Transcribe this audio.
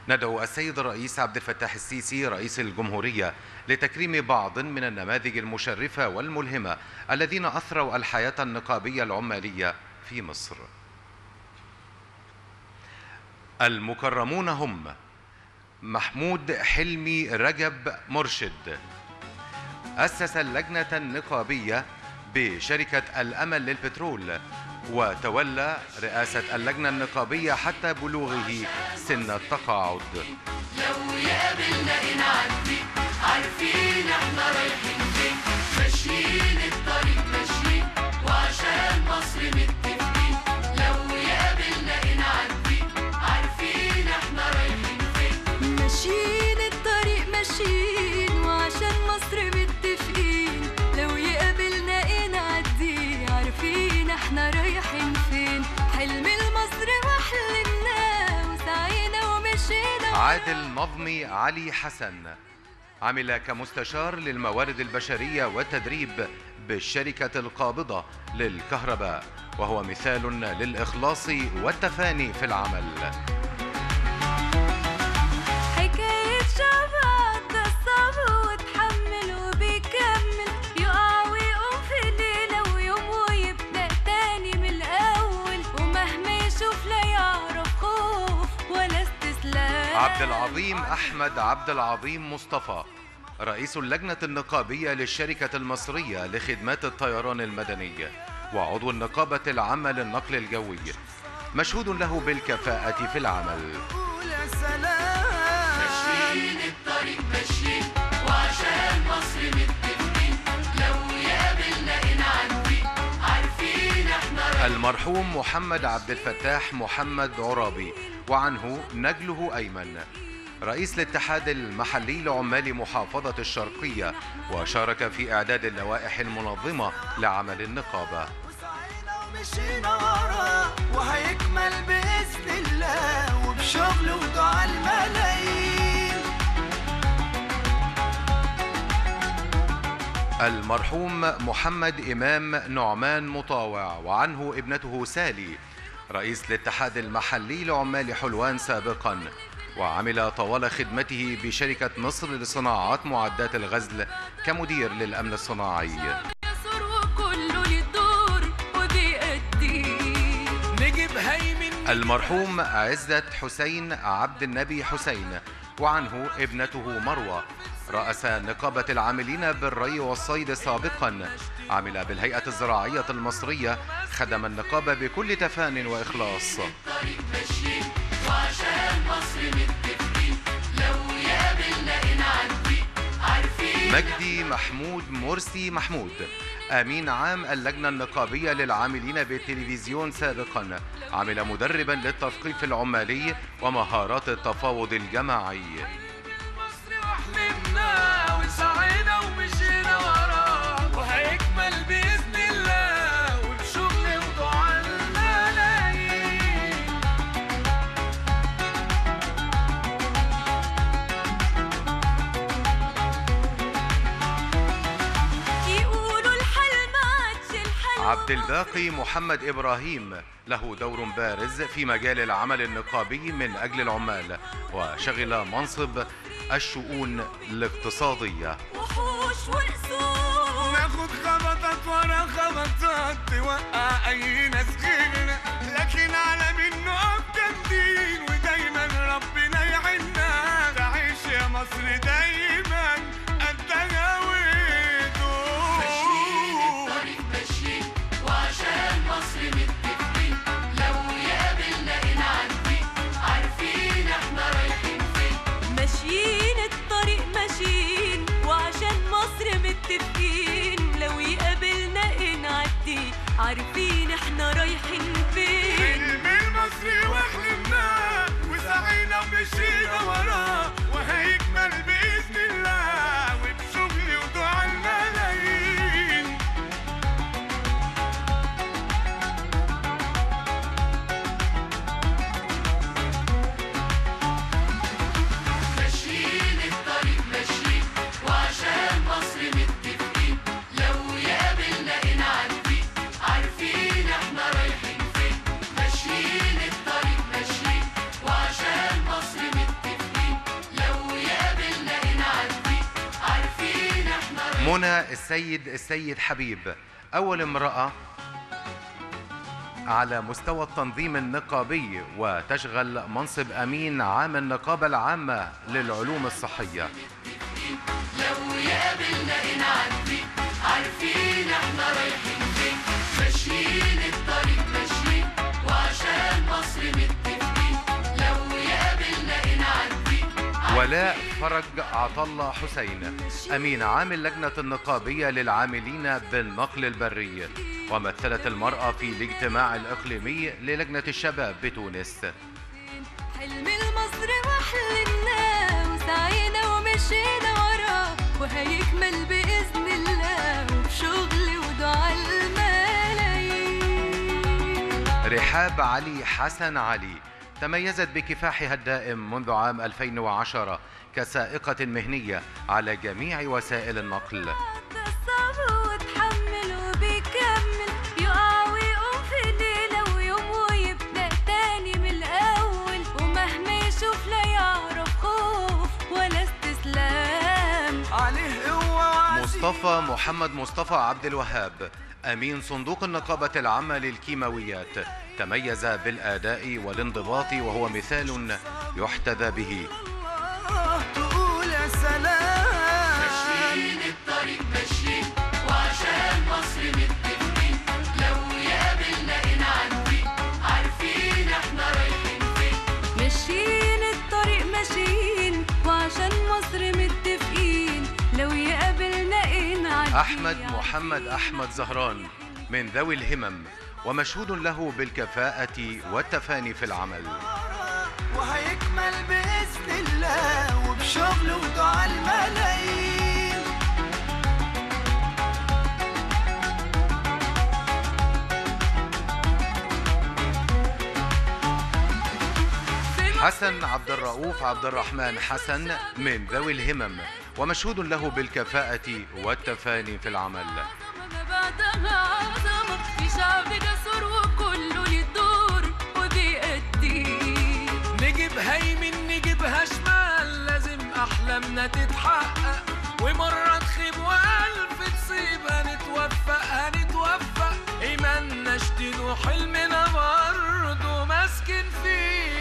ندعو السيد الرئيس عبد الفتاح السيسي رئيس الجمهورية لتكريم بعض من النماذج المشرفة والملهمة الذين أثروا الحياة النقابية العمالية في مصر المكرمون هم محمود حلمي رجب مرشد أسس اللجنة النقابية بشركة الأمل للبترول وتولى رئاسة اللجنة النقابية حتى بلوغه سن التقاعد لو يقابلنا نعدي عارفين احنا رايحين فين ماشيين الطريق ماشيين وعشان مصر متفقين لو يقابلنا نعدي عارفين احنا رايحين فين ماشيين الطريق ماشيين وعشان مصر متفقين لو يقابلنا ايه نعدي عارفين احنا رايحين فين حلم المصر واحلمناه وسعينا ومشينا عادل نظمي علي حسن عمل كمستشار للموارد البشرية والتدريب بالشركة القابضة للكهرباء وهو مثال للإخلاص والتفاني في العمل حكاية شباب ده صعب وتحمل وبيكمل يقع ويقوم في ليلة ويوم ويبدأ تاني من الأول ومهما يشوف لا يعرف خوف ولا استسلام عبد العظيم أحمد عبد العظيم مصطفى رئيس اللجنة النقابية للشركة المصرية لخدمات الطيران المدني وعضو النقابة العامة للنقل الجوي مشهود له بالكفاءة في العمل يا سلام ماشيين الطريق ماشيين وعشان مصر متفقين لو يقابلنا نعدي عارفين احنا رايحين المرحوم محمد عبد الفتاح محمد عرابي وعنه نجله أيمن رئيس الاتحاد المحلي لعمال محافظة الشرقية وشارك في إعداد اللوائح المنظمة لعمل النقابة وسعينا ومشينا وراه وهيكمل بإذن الله وبشغل ودعاء الملايين المرحوم محمد إمام نعمان مطاوع وعنه ابنته سالي رئيس الاتحاد المحلي لعمال حلوان سابقا وعمل طوال خدمته بشركة مصر لصناعات معدات الغزل كمدير للأمن الصناعي يسر وكله يدور وبيأدي نجيب هيمن المرحوم عزت حسين عبد النبي حسين وعنه ابنته مروة رأس نقابة العاملين بالري والصيد سابقا عمل بالهيئة الزراعية المصرية خدم النقابة بكل تفان وإخلاص الطريق ماشيين وعشان مصر متفقين لو يقابلنا نعدي عارفين مجدي محمود مرسي محمود أمين عام اللجنة النقابية للعاملين بالتلفزيون سابقا عمل مدربا للتثقيف العمالي ومهارات التفاوض الجماعي مصر واحلمنا وسعينا ومشينا وراه وهيكمل بإذن الله وبشغل ودعاء الملايين يقولوا الحل ما عادش الحل عبد الباقي محمد إبراهيم له دور بارز في مجال العمل النقابي من أجل العمال وشغل منصب الشؤون الاقتصادية وحوش وقسوم ناخد خبطات ورا خبطات توقع اي ناس غيرنا لكن على منه جامدين ودايما ربنا يعيننا تعيش يا مصر دايما قدها ماشيين ويدوم الطريق ماشيين وعشان مصر متفقين لو يقابلنا نعدي عارفين احنا رايحين فين ماشيين الطريق ماشيين وعشان مصر متفقين لو يقابلنا ايه نعدي عارفين احنا رايحين فين حلم المصري واحلمناه وسعينا ومشينا وراه وهيكمل بإذن الله وبشغل ودعاء الملايين ماشيين الطريق ماشيين وعشان مصر متفقين لو يقابلنا نعدي عارفين احنا رايحين فين ماشيين الطريق ماشيين وعشان مصر متفقين منى السيد السيد حبيب أول امرأة على مستوى التنظيم النقابي وتشغل منصب أمين عام النقابة العامة للعلوم الصحية لو يقابلنا نعدي عارفين احنا رايحين فين ماشيين الطريق ماشيين وعشان مصر متفقين لو يقابلنا نعدي ولاء فرج عطلة حسين أمين عام اللجنة النقابية للعاملين بالنقل البري ومثلت المرأة في الاجتماع الإقليمي للجنة الشباب بتونس حلم المصري وحلمنا وسعينا ومشينا وراه وهيكمل بإذن الله وبشغل ودعاء الملايين رحاب علي حسن علي تميزت بكفاحها الدائم منذ عام 2010 كسائقة مهنية على جميع وسائل النقل الصعب وتحمل وبيكمل يقع ويقوم في ليلة ويوم ويبدأ تاني من الأول ومهما يشوف لا يعرف خوف ولا استسلام عليه قوة وعزيمة مصطفى محمد مصطفى عبد الوهاب أمين صندوق النقابة العامة للكيماويات تميز بالأداء والانضباط وهو مثال يحتذى به الله تقول يا سلام ماشيين الطريق ماشيين وعشان مصر متفقين لو يقابلنا نعدي عارفين احنا رايحين فين ماشيين الطريق ماشيين وعشان مصر متفقين لو يقابلنا ايه نعدي أحمد محمد أحمد زهران من ذوي الهمم ومشهود له بالكفاءة والتفاني في العمل وهيكمل بإذن الله وبشغل ودعاء الملايين حسن عبد الرؤوف عبد الرحمن حسن من ذوي الهمم ومشهود له بالكفاءة والتفاني في العمل ما بعدها عظمة في شعب جسور وكله للدور وبيأدي نجيب هيمن نجيبها شمال لازم احلامنا تتحقق ومرة تخيب والف تصيب هنتوفق هنتوفق ايماننا شديد وحلمنا برضه ماسكين فيه